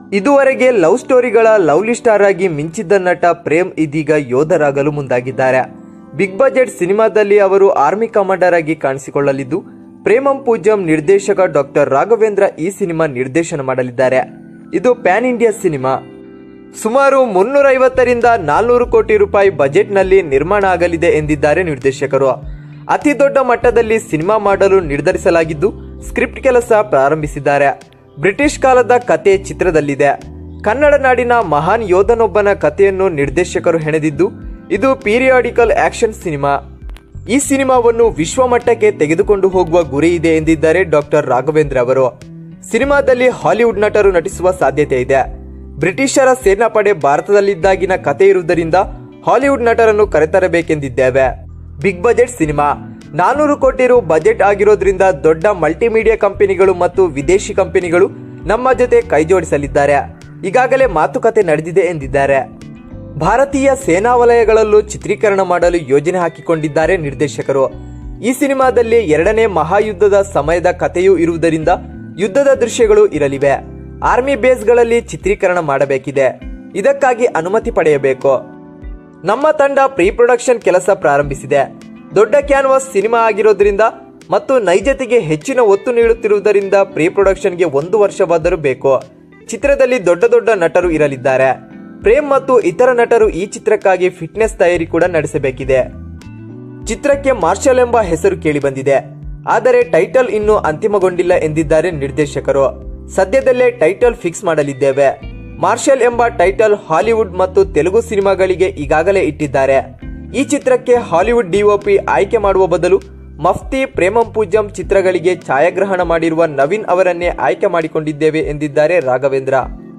ಇದುವರೆಗೆ love ಸ್ಟೋರಿಗಳ lovely star ಆಗಿ ಮಿಂಚಿದ್ದ ನಟ ಪ್ರೇಮ್ ಇದೀಗ ಯೋಧರಾಗಲು ಮುಂದಾಗಿದ್ದಾರೆ ಬಿಗ್ ಬಜೆಟ್ ಸಿನಿಮಾದಲ್ಲಿ ಅವರು ಆರ್ಮಿ ಕಮಾಂಡರ್ ಆಗಿ ಕಾಣಿಸಿಕೊಳ್ಳಲಿದ್ದು ಪ್ರೇಮಂ ಪೂಜಂ ನಿರ್ದೇಶಕ ಡಾಕ್ಟರ್ ರಾಘವೇಂದ್ರ ಈ ಸಿನಿಮಾ ನಿರ್ದೇಶನ ಮಾಡಲಿದ್ದಾರೆ ಇದು ಪ್ಯಾನ್ ಇಂಡಿಯಾ ಸಿನಿಮಾ ಸುಮಾರು ಮುನ್ನೂರ ಐವತ್ತರಿಂದ ನಾಲ್ನೂರು ಕೋಟಿ ರೂಪಾಯಿ ಬಜೆಟ್ನಲ್ಲಿ ನಿರ್ಮಾಣ ಆಗಲಿದೆ ಎಂದಿದ್ದಾರೆ ನಿರ್ದೇಶಕರು ಅತಿ ದೊಡ್ಡ ಮಟ್ಟದಲ್ಲಿ ಸಿನಿಮಾ ಮಾಡಲು ನಿರ್ಧರಿಸಲಾಗಿದ್ದು ಸ್ಕ್ರಿಪ್ಟ್ ಕೆಲಸ ಪ್ರಾರಂಭಿಸಿದ್ದಾರೆ ಬ್ರಿಟಿಷ್ ಕಾಲದ ಕತೆ ಚಿತ್ರದಲ್ಲಿದೆ ಕನ್ನಡ ನಾಡಿನ ಮಹಾನ್ ಯೋಧನೊಬ್ಬನ ಕಥೆಯನ್ನು ನಿರ್ದೇಶಕರು ಹೆಣೆದಿದ್ದು ಇದು ಪೀರಿಯಾಡಿಕಲ್ ಆಕ್ಷನ್ ಸಿನಿಮಾ ಈ ಸಿನಿಮಾವನ್ನು ವಿಶ್ವಮಟ್ಟಕ್ಕೆ ತೆಗೆದುಕೊಂಡು ಹೋಗುವ ಗುರಿ ಇದೆ ಎಂದಿದ್ದಾರೆ ಡಾಕ್ಟರ್ ರಾಘವೇಂದ್ರ ಅವರು ಸಿನಿಮಾದಲ್ಲಿ ಹಾಲಿವುಡ್ ನಟರು ನಟಿಸುವ ಸಾಧ್ಯತೆ ಇದೆ ಬ್ರಿಟಿಷರ ಸೇನಾಪಡೆ ಭಾರತದಲ್ಲಿದ್ದಾಗಿನ ಕತೆ ಇರುವುದರಿಂದ ಹಾಲಿವುಡ್ ನಟರನ್ನು ಕರೆತರಬೇಕೆಂದಿದ್ದೇವೆ ಬಿಗ್ ಬಜೆಟ್ ಸಿನಿಮಾ ನಾನೂರು ಕೋಟಿ ರು ಬಜೆಟ್ ಆಗಿರೋದ್ರಿಂದ ದೊಡ್ಡ ಮಲ್ಟಿಮೀಡಿಯಾ ಕಂಪನಿಗಳು ಮತ್ತು ವಿದೇಶಿ ಕಂಪನಿಗಳು ನಮ್ಮ ಜೊತೆ ಕೈಜೋಡಿಸಲಿದ್ದಾರೆ ಈಗಾಗಲೇ ಮಾತುಕತೆ ನಡೆದಿದೆ ಎಂದಿದ್ದಾರೆ ಭಾರತೀಯ ಸೇನಾ ವಲಯಗಳಲ್ಲೂ ಚಿತ್ರೀಕರಣ ಮಾಡಲು ಯೋಜನೆ ಹಾಕಿಕೊಂಡಿದ್ದಾರೆ ನಿರ್ದೇಶಕರು ಈ ಸಿನಿಮಾದಲ್ಲಿ ಎರಡನೇ ಮಹಾಯುದ್ಧದ ಸಮಯದ ಕಥೆಯೂ ಇರುವುದರಿಂದ ಯುದ್ಧದ ದೃಶ್ಯಗಳು ಇರಲಿವೆ ಆರ್ಮಿ ಬೇಸ್ಗಳಲ್ಲಿ ಚಿತ್ರೀಕರಣ ಮಾಡಬೇಕಿದೆ ಇದಕ್ಕಾಗಿ ಅನುಮತಿ ಪಡೆಯಬೇಕು ನಮ್ಮ ತಂಡ ಪ್ರೀ ಪ್ರೊಡಕ್ಷನ್ ಕೆಲಸ ಪ್ರಾರಂಭಿಸಿದೆ ದೊಡ್ಡ ಕ್ಯಾನ್ವಾಸ್ ಸಿನಿಮಾ ಆಗಿರೋದ್ರಿಂದ ಮತ್ತು ನೈಜತೆಗೆ ಹೆಚ್ಚಿನ ಒತ್ತು ನೀಡುತ್ತಿರುವುದರಿಂದ ಪ್ರೀ ಪ್ರೊಡಕ್ಷನ್ಗೆ ಒಂದು ವರ್ಷವಾದರೂ ಬೇಕು ಚಿತ್ರದಲ್ಲಿ ದೊಡ್ಡ ದೊಡ್ಡ ನಟರು ಇರಲಿದ್ದಾರೆ ಪ್ರೇಮ್ ಮತ್ತು ಇತರ ನಟರು ಈ ಚಿತ್ರಕ್ಕಾಗಿ ಫಿಟ್ನೆಸ್ ತಯಾರಿ ಕೂಡ ನಡೆಸಬೇಕಿದೆ ಚಿತ್ರಕ್ಕೆ ಮಾರ್ಷಲ್ ಎಂಬ ಹೆಸರು ಕೇಳಿಬಂದಿದೆ ಆದರೆ ಟೈಟಲ್ ಇನ್ನೂ ಅಂತಿಮಗೊಂಡಿಲ್ಲ ಎಂದಿದ್ದಾರೆ ನಿರ್ದೇಶಕರು ಸದ್ಯದಲ್ಲೇ ಟೈಟಲ್ ಫಿಕ್ಸ್ ಮಾಡಲಿದ್ದೇವೆ ಮಾರ್ಷಲ್ ಎಂಬ ಟೈಟಲ್ ಹಾಲಿವುಡ್ ಮತ್ತು ತೆಲುಗು ಸಿನಿಮಾಗಳಿಗೆ ಈಗಾಗಲೇ ಇಟ್ಟಿದ್ದಾರೆ ಈ ಚಿತ್ರಕ್ಕೆ ಹಾಲಿವುಡ್ ಡಿಒಪಿ ಆಯ್ಕೆ ಮಾಡುವ ಬದಲು ಮಫ್ತಿ ಪ್ರೇಮಂ ಪೂಜಂ ಚಿತ್ರಗಳಿಗೆ ಛಾಯಾಗ್ರಹಣ ಮಾಡಿರುವ ನವೀನ್ ಅವರನ್ನೇ ಆಯ್ಕೆ ಮಾಡಿಕೊಂಡಿದ್ದೇವೆ ಎಂದಿದ್ದಾರೆ ರಾಘವೇಂದ್ರ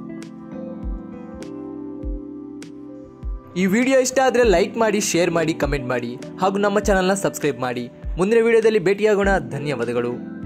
ಈ ವಿಡಿಯೋ ಇಷ್ಟ ಆದರೆ ಲೈಕ್ ಮಾಡಿ ಶೇರ್ ಮಾಡಿ ಕಮೆಂಟ್ ಮಾಡಿ ಹಾಗೂ ನಮ್ಮ ಚಾನಲ್ನ ಸಬ್ಸ್ಕ್ರೈಬ್ ಮಾಡಿ ಮುಂದಿನ ವಿಡಿಯೋದಲ್ಲಿ ಭೇಟಿಯಾಗೋಣ ಧನ್ಯವಾದಗಳು